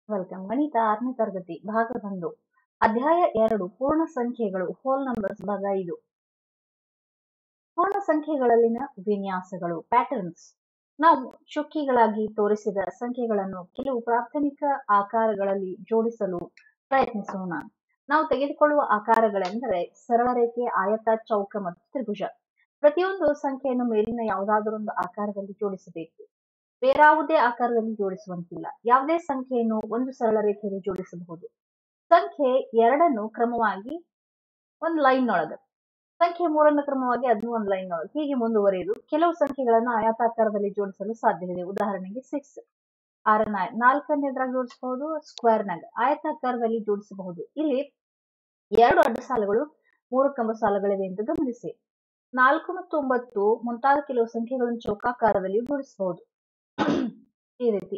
welcome ಗಣಿತ ಆರನೇ ತರಗತಿ ಭಾಗ ಒಂದು ಅಧ್ಯಾಯ ಎರಡು ಪೂರ್ಣ ಸಂಖ್ಯೆಗಳು ಹೋಲ್ ನಂಬರ್ಸ್ ಭಾಗ ಐದು ಪೂರ್ಣ ಸಂಖ್ಯೆಗಳಲ್ಲಿನ ವಿನ್ಯಾಸಗಳು ಪ್ಯಾಟರ್ನ್ಸ್ ನಾವು ಚುಕ್ಕಿಗಳಾಗಿ ತೋರಿಸಿದ ಸಂಖ್ಯೆಗಳನ್ನು ಕೆಲವು ಪ್ರಾಥಮಿಕ ಆಕಾರಗಳಲ್ಲಿ ಜೋಡಿಸಲು ಪ್ರಯತ್ನಿಸೋಣ ನಾವು ತೆಗೆದುಕೊಳ್ಳುವ ಆಕಾರಗಳೆಂದರೆ ಸರಳ ರೇಖೆ ಆಯತ ಚೌಕ ಮತ್ತು ತ್ರಿಭುಜ ಪ್ರತಿಯೊಂದು ಸಂಖ್ಯೆಯನ್ನು ಮೇಲಿನ ಯಾವುದಾದರೊಂದು ಆಕಾರದಲ್ಲಿ ಜೋಡಿಸಬೇಕು ಬೇರಾವುದೇ ಆಕಾರದಲ್ಲಿ ಜೋಡಿಸುವಂತಿಲ್ಲ ಯಾವುದೇ ಸಂಖ್ಯೆಯನ್ನು ಒಂದು ಸರಳ ರೇಖೆಯಲ್ಲಿ ಜೋಡಿಸಬಹುದು ಸಂಖ್ಯೆ ಎರಡನ್ನು ಕ್ರಮವಾಗಿ ಒಂದು ಲೈನ್ ಒಳಗೆ ಸಂಖ್ಯೆ ಮೂರನ್ನು ಕ್ರಮವಾಗಿ ಅದನ್ನು ಒಂದು ಲೈನ್ ಒಳಗೆ ಹೀಗೆ ಮುಂದುವರಿಯುವುದು ಕೆಲವು ಸಂಖ್ಯೆಗಳನ್ನು ಆಯತಾಕಾರದಲ್ಲಿ ಜೋಡಿಸಲು ಸಾಧ್ಯವಿದೆ ಉದಾಹರಣೆಗೆ ಸಿಕ್ಸ್ ಆರನ್ನ ನಾಲ್ಕನ್ನ ಎದುರಾಗಿ ಜೋಡಿಸಬಹುದು ಸ್ಕ್ವೇರ್ನಾಗ ಆಯತಾಕಾರದಲ್ಲಿ ಜೋಡಿಸಬಹುದು ಇಲ್ಲಿ ಎರಡು ಅಡ್ಡ ಸಾಲುಗಳು ಮೂರು ಕಂಬ ಸಾಲುಗಳಿವೆ ಎಂದು ಗಮನಿಸಿ ನಾಲ್ಕು ಮತ್ತು ಒಂಬತ್ತು ಮುಂತಾದ ಕೆಲವು ಸಂಖ್ಯೆಗಳನ್ನು ಚೌಕಾಕಾರದಲ್ಲಿ ಜೋಡಿಸಬಹುದು ಈ ರೀತಿ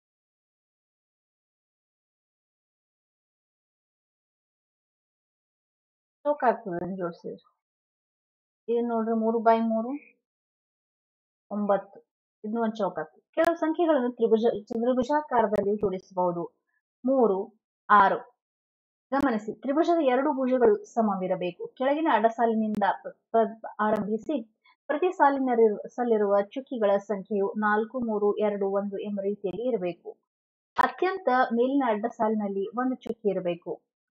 ಚೌಕ ಆಗ್ತದೆ ಜೋಡಿಸಿದ್ರೆ ಇದು ನೋಡ್ರಿ ಮೂರು ಬೈ ಮೂರು ಒಂಬತ್ತು ಇದನ್ನು ಒಂದು ಚೌಕ ಆಗ್ತದೆ ಕೆಲವು ಸಂಖ್ಯೆಗಳನ್ನು ತ್ರಿಭುಜ ತ್ರಿಭುಜಾಕಾರದಲ್ಲಿ ಜೋಡಿಸಬಹುದು ಮೂರು ಆರು ಗಮನಿಸಿ ತ್ರಿಭುಜದ ಎರಡು ಭುಜಗಳು ಸಮವಿರಬೇಕು ಕೆಳಗಿನ ಅಡಸಾಲಿನಿಂದ ಆರಂಭಿಸಿ ಪ್ರತಿ ಸಾಲಿನಲ್ಲಿರುವ ಚುಕ್ಕಿಗಳ ಸಂಖ್ಯೆಯು ನಾಲ್ಕು ಮೂರು ಎರಡು ಒಂದು ಎಂಬ ರೀತಿಯಲ್ಲಿ ಇರಬೇಕು ಅತ್ಯಂತ ಮೇಲಿನ ಅಡ್ಡ ಸಾಲಿನಲ್ಲಿ ಒಂದು ಚುಕ್ಕಿ ಇರಬೇಕು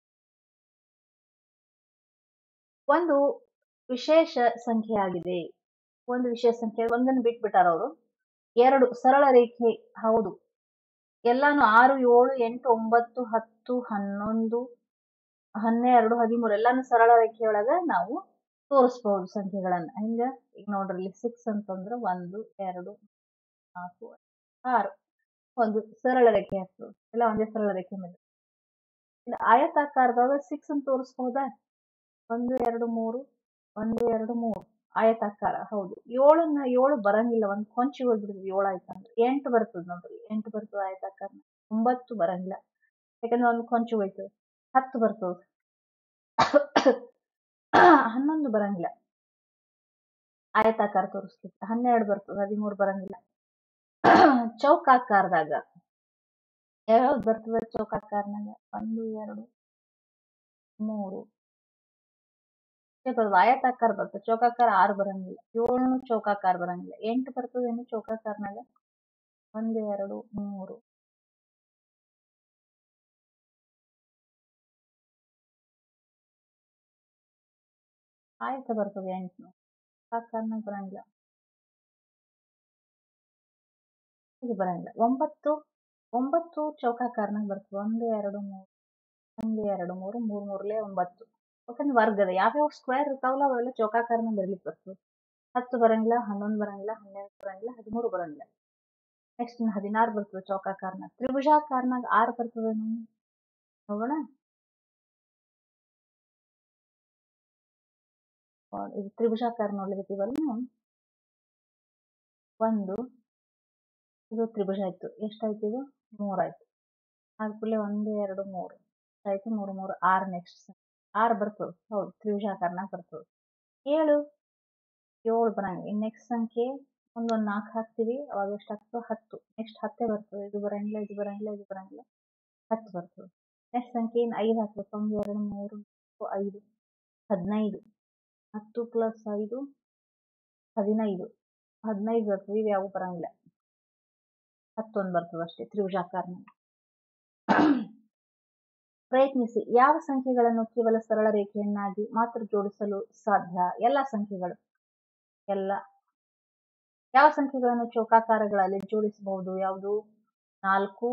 ಒಂದು ವಿಶೇಷ ಸಂಖ್ಯೆಯಾಗಿದೆ ಒಂದು ವಿಶೇಷ ಸಂಖ್ಯೆ ಒಂದನ್ನು ಬಿಟ್ಬಿಟ್ಟಾರ ಅವರು ಎರಡು ಸರಳ ರೇಖೆ ಹೌದು ಎಲ್ಲಾನು ಆರು ಏಳು ಎಂಟು ಒಂಬತ್ತು ಹತ್ತು ಹನ್ನೊಂದು ಹನ್ನೆರಡು ಹದಿಮೂರು ಎಲ್ಲಾನು ಸರಳ ರೇಖೆಯೊಳಗ ನಾವು ತೋರಿಸಬಹುದು ಸಂಖ್ಯೆಗಳನ್ನ ಹಿಂಗ ಈಗ ನೋಡ್ರಿ ಇಲ್ಲಿ ಸಿಕ್ಸ್ ಅಂತಂದ್ರೆ ಒಂದು ಎರಡು ನಾಲ್ಕು ಆರು ಒಂದು ಸರಳ ರೇಖೆ ಆಗ್ತದೆ ಎಲ್ಲ ಒಂದೇ ಸರಳ ರೇಖೆ ಮೇಲೆ ಇಲ್ಲಿ ಆಯತಾಕಾರದಾಗ ಸಿಕ್ಸ್ ಅಂತ ತೋರಿಸಬಹುದಾ ಒಂದು ಎರಡು ಮೂರು ಒಂದು ಎರಡು ಮೂರು ಆಯತಾಕಾರ ಹೌದು ಏಳನ್ನ ಏಳು ಬರಂಗಿಲ್ಲ ಒಂದು ಕೊಂಚಿ ಹೋಗ್ಬಿಡ್ತದೆ ಏಳು ಆಯ್ತಂದ್ರೆ ಎಂಟು ಬರ್ತದೆ ನೋಡ್ರಿ ಎಂಟು ಬರ್ತದೆ ಆಯತಾಕಾರ ಒಂಬತ್ತು ಬರಂಗಿಲ್ಲ ಯಾಕಂದ್ರೆ ಒಂದು ಕೊಂಚು ಹೋಯ್ತದೆ ಹತ್ತು ಬರ್ತದೆ ಹನ್ನೊಂದು ಬರಂಗಿಲ್ಲ ಆಯತಾಕಾರ ತೋರಿಸ್ಲಿಕ್ಕೆ ಹನ್ನೆರಡು ಬರ್ತದೆ ಹದಿಮೂರು ಬರಂಗಿಲ್ಲ ಚೌಕಾಕಾರದಾಗ ಯಾವ್ಯಾವ್ದು ಬರ್ತದೆ ಚೌಕಾಕಾರನಾಗ ಒಂದು ಎರಡು ಮೂರು ಬರ್ತದೆ ಆಯತಾಕಾರ ಬರ್ತದೆ ಚೌಕಾಕಾರ ಆರು ಬರಂಗಿಲ್ಲ ಏಳು ಚೌಕಾಕಾರ ಬರಂಗಿಲ್ಲ ಎಂಟು ಬರ್ತದೆ ಏನು ಚೌಕಾಕಾರನಾಗ ಒಂದು ಎರಡು ಮೂರು ಆಯತ ಬರ್ತದೆ ಎಂಟು ಚೌಕಾಕಾರನಾಗ ಬರಂಗಿಲ್ಲ ಇದು ಬರಂಗಿಲ್ಲ ಒಂಬತ್ತು ಒಂಬತ್ತು ಚೌಕಾಕಾರನಾಗ ಬರ್ತದೆ ಒಂದು ಎರಡು ಮೂರು ಒಂದು ಎರಡು ಮೂರು ಮೂರು ಮೂರ್ಲೆ ಒಂಬತ್ತು ಯಾಕಂದ್ರೆ ವರ್ಗದ ಯಾವ್ಯಾವ ಸ್ಕ್ವೇರ್ ಇರ್ತಾವಲ್ಲ ಅವೆಲ್ಲ ಚೌಕಾಕಾರನ ಬರ್ಲಿಕ್ಕೆ ಬರ್ತದೆ ಹತ್ತು ಬರಂಗಿಲ್ಲ ಹನ್ನೊಂದು ಬರಂಗಿಲ್ಲ ಹನ್ನೆರಡು ಬರಂಗಿಲ್ಲ ಹದಿಮೂರು ಬರಂಗಿಲ್ಲ ನೆಕ್ಸ್ಟ್ ಹದಿನಾರು ಬರ್ತದೆ ಚೌಕಾಕಾರನ ತ್ರಿಭುಜಾಕಾರನಾಗ ಆರು ಬರ್ತದೆ ನೋಡೋಣ ಇದು ತ್ರಿಭುಜಾಕಾರ ನೋಡ್ಲಿಕತ್ತೀವಲ್ಲ ನಾವು ಒಂದು ಇದು ತ್ರಿಭುಜ ಆಯ್ತು ಎಷ್ಟಾಯ್ತು ಇದು ಮೂರಾಯ್ತು ಆದ್ಕೂಲೆ ಒಂದು ಎರಡು ಮೂರು ಆಯ್ತು ಮೂರು ಮೂರು ಆರು ನೆಕ್ಸ್ಟ್ ಆರು ಬರ್ತದೆ ಹೌದು ತ್ರಿಭುಜಾಕಾರನಾಗ ಬರ್ತದೆ ಏಳು ಏಳು ಬರಂಗಿಲ್ಲ ನೆಕ್ಸ್ಟ್ ಸಂಖ್ಯೆ ಒಂದೊಂದು ನಾಲ್ಕು ಹಾಕ್ತೀವಿ ಅವಾಗ ಎಷ್ಟು ಆಗ್ತದೆ ಹತ್ತು ನೆಕ್ಸ್ಟ್ ಹತ್ತೇ ಬರ್ತದೆ ಇದು ಬರಂಗಿಲ್ಲ ಇದು ಬರಂಗಿಲ್ಲ ಇದು ಬರಂಗಿಲ್ಲ ಹತ್ತು ಬರ್ತದೆ ನೆಕ್ಸ್ಟ್ ಸಂಖ್ಯೆ ಇನ್ನು ಐದು ಹಾಕ್ಬೇಕು ಒಂದು ಎರಡು ಮೂರು ನಾಲ್ಕು ಐದು ಹದಿನೈದು ಹತ್ತು ಪ್ಲಸ್ ಐದು ಹದಿನೈದು ಹದಿನೈದು ಬರ್ತದೆ ಇವು ಯಾವ ಬರಂಗಿಲ್ಲ ಹತ್ತೊಂದು ಬರ್ತದೆ ಅಷ್ಟೇ ತ್ರಿಭುಜಾಕಾರನಾಗ ಪ್ರಯತ್ನಿಸಿ ಯಾವ ಸಂಖ್ಯೆಗಳನ್ನು ಕೇವಲ ಸರಳ ರೇಖೆಯನ್ನಾಗಿ ಮಾತ್ರ ಜೋಡಿಸಲು ಸಾಧ್ಯ ಎಲ್ಲ ಸಂಖ್ಯೆಗಳು ಎಲ್ಲ ಯಾವ ಸಂಖ್ಯೆಗಳನ್ನು ಚೌಕಾಕಾರಗಳಲ್ಲಿ ಜೋಡಿಸಬಹುದು ಯಾವುದು ನಾಲ್ಕು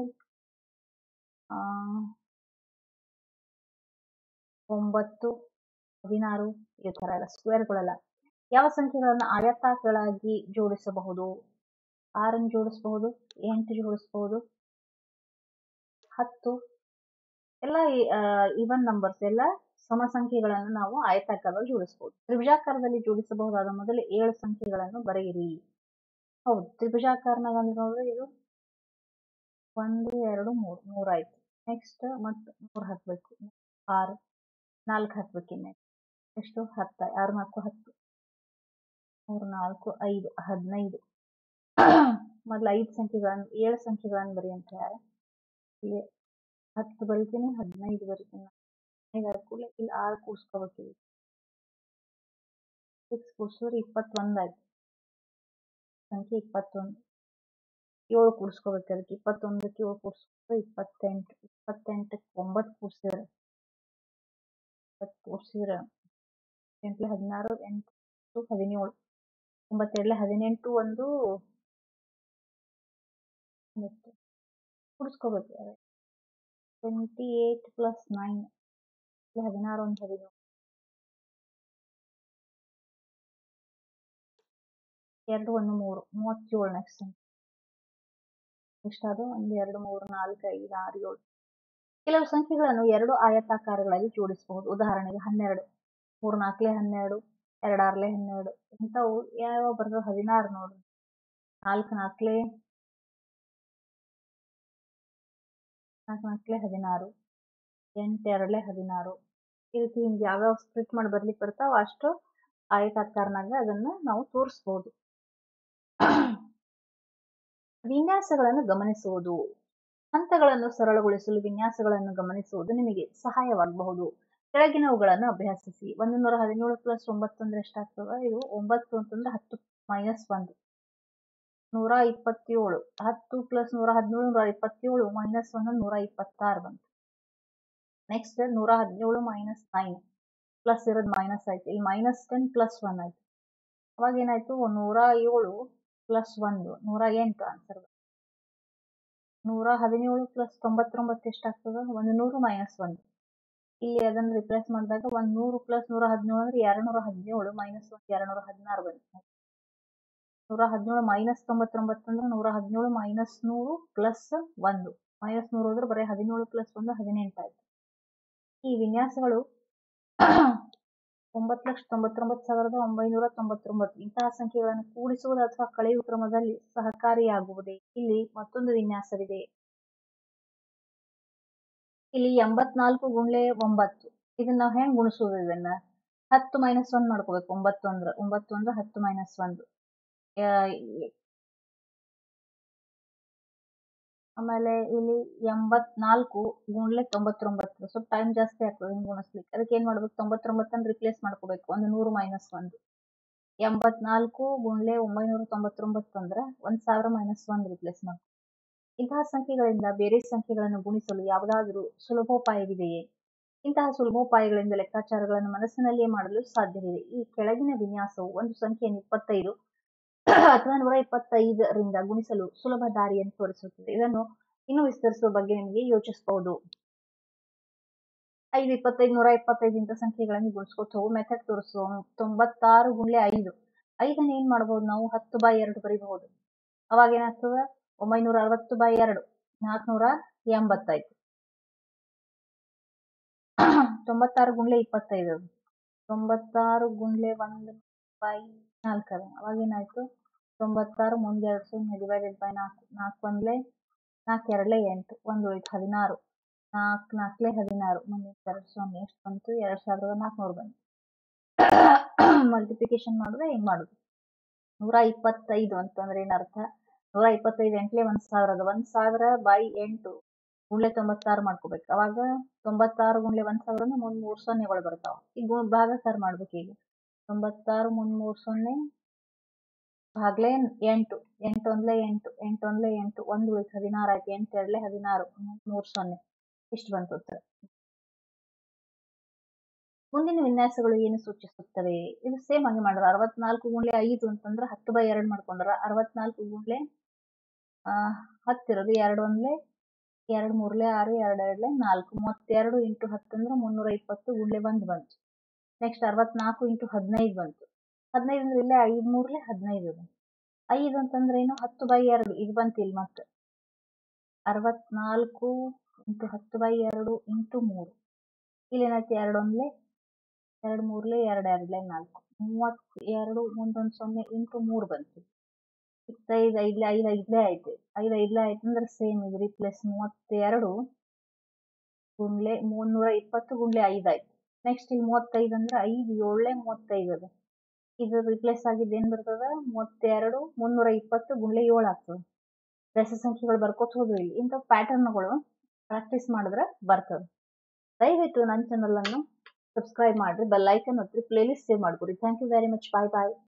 ಒಂಬತ್ತು ಹದಿನಾರು ಈ ತರ ಎಲ್ಲ ಸ್ಕ್ವೇರ್ಗಳೆಲ್ಲ ಯಾವ ಸಂಖ್ಯೆಗಳನ್ನು ಆಯತಾಗಳಾಗಿ ಜೋಡಿಸಬಹುದು ಆರನ್ನು ಜೋಡಿಸಬಹುದು ಎಂಟು ಜೋಡಿಸಬಹುದು ಹತ್ತು ಎಲ್ಲ ಈವನ್ ನಂಬರ್ಸ್ ಎಲ್ಲ ಸಮ ಸಂಖ್ಯೆಗಳನ್ನು ನಾವು ಆಯತಾಕಾರದಲ್ಲಿ ಜೋಡಿಸಬಹುದು ತ್ರಿಭುಜಾಕಾರದಲ್ಲಿ ಜೋಡಿಸಬಹುದಾದ ಮೊದಲು ಏಳು ಸಂಖ್ಯೆಗಳನ್ನು ಬರೆಯಿರಿ ಹೌದು ತ್ರಿಭುಜಾಕಾರನಾಗ ಅಂದ್ರೆ ನೋಡ್ರಿ ಇದು ಒಂದು ಎರಡು ಮೂರು ಮೂರಾಯ್ತು ನೆಕ್ಸ್ಟ್ ಮತ್ತೆ ಮೂರು ಹಾಕ್ಬೇಕು ಆರು ನಾಲ್ಕು ಹಾಕ್ಬೇಕು ಇನ್ನು ಎಷ್ಟು ಹತ್ತ ಆರು ನಾಲ್ಕು ಹತ್ತು ಮೂರು ನಾಲ್ಕು ಐದು ಹದಿನೈದು ಮೊದಲು ಐದು ಸಂಖ್ಯೆಗಳನ್ನು ಏಳು ಸಂಖ್ಯೆಗಳನ್ನು ಬರೆಯುವಂತ ಯಾರ ಹತ್ತು ಬರಿತೀನಿ ಹದಿನೈದು ಬರಿತೀನಿ ಹದಿನೈದು ಆದ ಕೂಡಲೇ ಇಲ್ಲಿ ಆರು ಕೂಡಿಸ್ಕೋಬೇಕು ಇಲ್ಲಿ ಸಿಕ್ಸ್ ಕೂಡಿಸಿದ್ರೆ ಇಪ್ಪತ್ತೊಂದು ಆಯ್ತು ಸಂಖ್ಯೆ ಇಪ್ಪತ್ತೊಂದು ಏಳು ಕೂಡಿಸ್ಕೋಬೇಕು ಅದಕ್ಕೆ ಇಪ್ಪತ್ತೊಂದಕ್ಕೆ ಏಳು ಕೂಡಿಸ್ಕೊಂಡ್ರೆ ಇಪ್ಪತ್ತೆಂಟು ಇಪ್ಪತ್ತೆಂಟಕ್ಕೆ ಒಂಬತ್ತು ಕೂಡಿಸಿದ್ರೆ ಇಪ್ಪತ್ತು ಕೂಡಿಸಿದ್ರೆ ಎಂಟ್ಲೆ ಹದಿನಾರು ಎಂಟು ಹದಿನೇಳು ಒಂಬತ್ತೆರಡ್ಲೆ ಹದಿನೆಂಟು ಒಂದು ಎಷ್ಟು ಕೂಡಿಸ್ಕೋಬೇಕು ಟ್ವೆಂಟಿ ಏಯ್ಟ್ ಪ್ಲಸ್ ನೈನ್ ಹದಿನಾರು ಒಂದು ಹದಿನೇಳು ಎರಡು ಒಂದು ಮೂರು ಮೂವತ್ತೇಳು ನೆಕ್ಸ್ಟ್ ಎಷ್ಟಾದ ಒಂದು ಎರಡು ಮೂರು ನಾಲ್ಕು ಐದು ಆರು ಏಳು ಕೆಲವು ಸಂಖ್ಯೆಗಳನ್ನು ಎರಡು ಆಯತಾಕಾರಗಳಲ್ಲಿ ಜೋಡಿಸಬಹುದು ಉದಾಹರಣೆಗೆ ಹನ್ನೆರಡು ಮೂರು ನಾಲ್ಕಲೆ ಹನ್ನೆರಡು ಎರಡು ಆರ್ಲೆ ಹನ್ನೆರಡು ಇಂಥವು ಯಾವ ಬರ್ತದೆ ಹದಿನಾರು ನೋಡ್ರಿ ನಾಲ್ಕು ನಾಲ್ಕಲೆ ನಾಲ್ಕು ನಾಲ್ಕಲೆ ಹದಿನಾರು ಎಂಟು ಎರಡಲೆ ಹದಿನಾರು ಈ ರೀತಿ ಹಿಂಗೆ ಯಾವ್ಯಾವ ಸ್ಪ್ಲಿಟ್ ಮಾಡಿ ಬರ್ಲಿಕ್ಕೆ ಬರ್ತಾವ ಅಷ್ಟು ಆಯತಾಕಾರನಾಗ ಅದನ್ನ ನಾವು ತೋರಿಸ್ಬೋದು ವಿನ್ಯಾಸಗಳನ್ನು ಗಮನಿಸುವುದು ಹಂತಗಳನ್ನು ಸರಳಗೊಳಿಸಲು ವಿನ್ಯಾಸಗಳನ್ನು ಗಮನಿಸುವುದು ನಿಮಗೆ ಸಹಾಯವಾಗಬಹುದು ಕೆಳಗಿನವುಗಳನ್ನು ಅಭ್ಯಾಸಿಸಿ ಒಂದು ನೂರ ಹದಿನೇಳು ಪ್ಲಸ್ ಒಂಬತ್ತು ಅಂದ್ರೆ ಎಷ್ಟಾಗ್ತದ ಇದು ಒಂಬತ್ತು ಅಂತಂದ್ರೆ ಹತ್ತು ಮೈನಸ್ ಒಂದು ನೂರ ಇಪ್ಪತ್ತೇಳು ಹತ್ತು ಪ್ಲಸ್ ನೂರ ಹದಿನೇಳು ನೂರ ಇಪ್ಪತ್ತೇಳು ಮೈನಸ್ ಒಂದು ನೂರ ಇಪ್ಪತ್ತಾರು ಬಂತು ನೆಕ್ಸ್ಟ್ ನೂರ ಹದಿನೇಳು ಮೈನಸ್ ನೈನ್ ಪ್ಲಸ್ ಇರೋದು ಮೈನಸ್ ಆಯ್ತು ಇಲ್ಲಿ ಮೈನಸ್ ಟೆನ್ ಪ್ಲಸ್ ಒನ್ ಆಯ್ತು ಅವಾಗ ಏನಾಯ್ತು ನೂರ ಏಳು ಪ್ಲಸ್ ಒಂದು ನೂರ ಎಂಟು ಆನ್ಸರ್ ನೂರ ಹದಿನೇಳು ಪ್ಲಸ್ ತೊಂಬತ್ತೊಂಬತ್ತು ಎಷ್ಟಾಗ್ತದೆ ಒಂದು ನೂರು ಮೈನಸ್ ಒಂದು ಇಲ್ಲಿ ಅದನ್ನು ರಿಪ್ಲೇಸ್ ಮಾಡಿದಾಗ ಒಂದು ನೂರು ಪ್ಲಸ್ ನೂರ ಹದಿನೇಳು ಅಂದ್ರೆ ಎರಡು ನೂರ ಹದಿನೇಳು ಮೈನಸ್ ಒಂದು ಎರಡು ನೂರ ಹದಿನಾರು ಬಂತು ನೂರ ಹದಿನೇಳು ಮೈನಸ್ ತೊಂಬತ್ತೊಂಬತ್ತು ಅಂದ್ರೆ ನೂರ ಹದಿನೇಳು ಮೈನಸ್ ನೂರು ಪ್ಲಸ್ ಒಂದು ಮೈನಸ್ ನೂರು ಅಂದ್ರೆ ಬರೀ ಹದಿನೇಳು ಪ್ಲಸ್ ಒಂದು ಹದಿನೆಂಟು ಆಯ್ತು ಈ ವಿನ್ಯಾಸಗಳು ಒಂಬತ್ತು ಲಕ್ಷ ತೊಂಬತ್ತೊಂಬತ್ತು ಸಾವಿರದ ಒಂಬೈನೂರ ತೊಂಬತ್ತೊಂಬತ್ತು ಇಂತಹ ಸಂಖ್ಯೆಗಳನ್ನು ಕೂಡಿಸುವುದು ಅಥವಾ ಕಳೆಯುವ ಕ್ರಮದಲ್ಲಿ ಸಹಕಾರಿಯಾಗುವುದೇ ಇಲ್ಲಿ ಮತ್ತೊಂದು ವಿನ್ಯಾಸವಿದೆ ಇಲ್ಲಿ ಎಂಬತ್ನಾಲ್ಕು ಗುಂಡ್ಲೆ ಒಂಬತ್ತು ಇದನ್ನ ನಾವು ಹೆಂಗ್ ಗುಣಿಸೋದು ಇದನ್ನ ಹತ್ತು ಮೈನಸ್ ಒಂದ್ ಮಾಡ್ಕೋಬೇಕು ಒಂಬತ್ತು ಅಂದ್ರೆ ಒಂಬತ್ತು ಅಂದ್ರೆ ಹತ್ತು ಮೈನಸ್ ಒಂದು ಆಮೇಲೆ ಇಲ್ಲಿ ಎಂಬತ್ನಾಲ್ಕು ಗುಂಡ್ಲೆ ತೊಂಬತ್ತೊಂಬತ್ತು ಸ್ವಲ್ಪ ಟೈಮ್ ಜಾಸ್ತಿ ಆಗ್ತದೆ ಹಿಂಗ್ ಗುಣಿಸ್ಲಿಕ್ಕೆ ಅದಕ್ಕೆ ಏನ್ ಮಾಡ್ಬೇಕು ತೊಂಬತ್ತೊಂಬತ್ತನ್ನು ರಿಪ್ಲೇಸ್ ಮಾಡ್ಕೋಬೇಕು ಒಂದು ನೂರು ಮೈನಸ್ ಒಂದು ಎಂಬತ್ನಾಲ್ಕು ಗುಂಡ್ಲೆ ಒಂಬೈನೂರ ತೊಂಬತ್ತೊಂಬತ್ತು ಅಂದ್ರೆ ಒಂದ್ ಸಾವಿರ ಮೈನಸ್ ಒಂದ್ ರಿಪ್ಲೇಸ್ ಮಾಡ್ಕೊ ಇಂತಹ ಸಂಖ್ಯೆಗಳಿಂದ ಬೇರೆ ಸಂಖ್ಯೆಗಳನ್ನು ಗುಣಿಸಲು ಯಾವುದಾದರೂ ಸುಲಭೋಪಾಯವಿದೆಯೇ ಇಂತಹ ಸುಲಭೋಪಾಯಗಳಿಂದ ಲೆಕ್ಕಾಚಾರಗಳನ್ನು ಮನಸ್ಸಿನಲ್ಲಿಯೇ ಮಾಡಲು ಸಾಧ್ಯವಿದೆ ಈ ಕೆಳಗಿನ ವಿನ್ಯಾಸವು ಒಂದು ಸಂಖ್ಯೆಯನ್ನು ಇಪ್ಪತ್ತೈದು ಅಥವಾ ನೂರ ಇಪ್ಪತ್ತೈದರಿಂದ ಗುಣಿಸಲು ಸುಲಭ ದಾರಿಯನ್ನು ತೋರಿಸುತ್ತದೆ ಇದನ್ನು ಇನ್ನೂ ವಿಸ್ತರಿಸುವ ಬಗ್ಗೆ ನಿಮಗೆ ಯೋಚಿಸಬಹುದು ಐದು ಇಪ್ಪತ್ತೈದು ನೂರ ಇಪ್ಪತ್ತೈದು ಇಂಥ ಸಂಖ್ಯೆಗಳನ್ನು ಗುಣಿಸ್ಕೊತ ಹೋಗು ಮೆಥಡ್ ತೋರಿಸುವ ತೊಂಬತ್ತಾರು ಗುಂಡ್ಲೆ ಐದು ಐದನ್ನ ಏನ್ ಮಾಡ್ಬೋದು ನಾವು ಹತ್ತು ಬೈ ಎರಡು ಬರೀಬಹುದು ಅವಾಗ ಏನಾಗ್ತದ ಒಂಬೈನೂರ ಅರವತ್ತು ಬೈ ಎರಡು ನಾಲ್ಕನೂರ ಎಂಬತ್ತೈದು ತೊಂಬತ್ತಾರು ಗುಂಡ್ಲೆ ಇಪ್ಪತ್ತೈದು ತೊಂಬತ್ತಾರು ಗುಂಡ್ಲೆ ಒಂದು ಬೈ ನಾಲ್ಕು ಅದ ಅವಾಗ ಏನಾಯ್ತು ತೊಂಬತ್ತಾರು ಮುಂದೆ ಎರಡು ಸೊನ್ನೆ ಡಿವೈಡೆಡ್ ಬೈ ನಾಲ್ಕು ನಾಲ್ಕು ಒಂದ್ಲೆ ನಾಲ್ಕು ಎರಡ್ಲೆ ಎಂಟು ಒಂದು ಉಳಿತು ಹದಿನಾರು ನಾಲ್ಕು ನಾಲ್ಕಲೆ ಹದಿನಾರು ಮುಂದೆ ಎರಡು ಸೊನ್ನೆ ಎಷ್ಟು ಬಂತು ಎರಡು ಸಾವಿರದ ನಾಲ್ಕುನೂರು ಬಂತು ಮಲ್ಟಿಪ್ಲಿಕೇಶನ್ ಮಾಡಿದ್ರೆ ಹೆಂಗ್ ಮಾಡುದು ನೂರ ಇಪ್ಪತ್ತೈದು ಅಂತಂದ್ರೆ ಏನರ್ಥ ನೂರ ಇಪ್ಪತ್ತೈದು ಎಂಟ್ಲೆ ಒಂದ್ ಸಾವಿರ ಅದ ಒಂದ್ ಸಾವಿರ ಬೈ ಎಂಟು ಗುಂಡ್ಲೆ ತೊಂಬತ್ತಾರು ಮಾಡ್ಕೋಬೇಕು ಅವಾಗ ತೊಂಬತ್ತಾರು ಗುಂಡ್ಲೆ ಒಂದ್ ಸಾವಿರ ಮುಂದ್ ಮೂರ್ ಸೊನ್ನೆಗಳು ಬರ್ತಾವ ಈಗ ಭಾಗಾಕಾರ ಮಾಡ್ಬೇಕು ಈಗ ತೊಂಬತ್ತಾರು ಮುಂದ್ ಮೂರ್ ಸೊನ್ನೆ ಭಾಗ್ಲೆ ಎಂಟು ಎಂಟು ಒಂದ್ಲೆ ಎಂಟು ಎಂಟು ಒಂದ್ಲೆ ಎಂಟು ಒಂದು ಉಳಿತು ಹದಿನಾರು ಆಯ್ತು ಎಂಟು ಎರಡ್ಲೆ ಹದಿನಾರು ಮೂರ್ ಸೊನ್ನೆ ಇಷ್ಟು ಬಂತು ಉತ್ತರ ಮುಂದಿನ ವಿನ್ಯಾಸಗಳು ಏನು ಸೂಚಿಸುತ್ತವೆ ಇದು ಸೇಮ್ ಹಂಗೆ ಮಾಡ್ರ ಅರವತ್ನಾಲ್ಕು ಗುಂಡ್ಲೆ ಐದು ಅಂತಂದ್ರೆ ಹತ್ತು ಬೈ ಎರಡು ಮಾಡ್ಕೊಂಡ್ರ ಅರವತ್ನಾಲ್ಕು ಗುಂಡ್ಲೆ ಆ ಹತ್ತಿರೋದು ಎರಡು ಒಂದ್ಲೆ ಎರಡು ಮೂರ್ಲೆ ಆರು ಎರಡು ಎರಡ್ಲೆ ನಾಲ್ಕು ಮೂವತ್ತೆರಡು ಇಂಟು ಹತ್ತು ಅಂದ್ರೆ ಮುನ್ನೂರ ಇಪ್ಪತ್ತು ಗುಂಡ್ಲೆ ಬಂದ್ ಬಂತು ನೆಕ್ಸ್ಟ್ ಅರವತ್ನಾಲ್ಕು ಇಂಟು ಹದಿನೈದು ಬಂತು ಹದಿನೈದು ಅಂದ್ರೆ ಇಲ್ಲೇ ಐದ್ ಮೂರ್ಲೆ ಹದಿನೈದು ಐದು ಅಂತಂದ್ರೆ ಏನು ಹತ್ತು ಬೈ ಎರಡು ಇದು ಬಂತು ಇಲ್ಲಿ ಮತ್ತೆ ಅರವತ್ನಾಲ್ಕು ಇಂಟು ಹತ್ತು ಬೈ ಎರಡು ಇಂಟು ಮೂರು ಇಲ್ಲಿ ಏನಾಯ್ತು ಎರಡು ಒಂದ್ಲೆ ಎರಡು ಮೂರ್ಲೆ ಎರಡು ಎರಡ್ಲೆ ನಾಲ್ಕು ಮೂವತ್ ಎರಡು ಮುಂದೊಂದು ಸೊನ್ನೆ ಇಂಟು ಮೂರು ಬಂತು ಇಪ್ಪತ್ತೈದು ಐದ್ಲೆ ಐದು ಐದ್ಲೆ ಆಯ್ತು ಐದು ಐದ್ಲೆ ಆಯ್ತು ಅಂದ್ರೆ ಸೇಮ್ ಇದು ರಿಪ್ಲೇಸ್ ಮೂವತ್ತೆರಡು ಗುಂಡ್ಲೆ ಮುನ್ನೂರ ಇಪ್ಪತ್ತು ಗುಂಡ್ಲೆ ಐದು ಆಯ್ತು ನೆಕ್ಸ್ಟ್ ಇಲ್ಲಿ ಮೂವತ್ತೈದು ಅಂದ್ರೆ ಐದು ಏಳ್ಲೆ ಮೂವತ್ತೈದು ಅದ ಇದು ರಿಪ್ಲೇಸ್ ಆಗಿದ್ದು ಏನ್ ಬರ್ತದ ಮೂವತ್ತೆರಡು ಮುನ್ನೂರ ಇಪ್ಪತ್ತು ಗುಂಡ್ಲೆ ಏಳು ಆಗ್ತದೆ ದಶ ಸಂಖ್ಯೆಗಳು ಬರ್ಕೋತ ಹೋದ್ವಿ ಇಲ್ಲಿ ಇಂಥ ಪ್ಯಾಟರ್ನ್ಗಳು ಪ್ರಾಕ್ಟೀಸ್ ಮಾಡಿದ್ರೆ ಬರ್ತದೆ ದಯವಿಟ್ಟು ನನ್ನ ಚಾನಲ್ ಅನ್ನು ಸಬ್ಸ್ಕ್ರೈಬ್ ಮಾಡ್ರಿ ಬೆಲ್ ಐಕನ್ ಒತ್ತಿ ಪ್ಲೇಲಿಸ್ಟ್ ಸೇವ್ ಮಾಡ್ಕೊರಿ thank you very much bye bye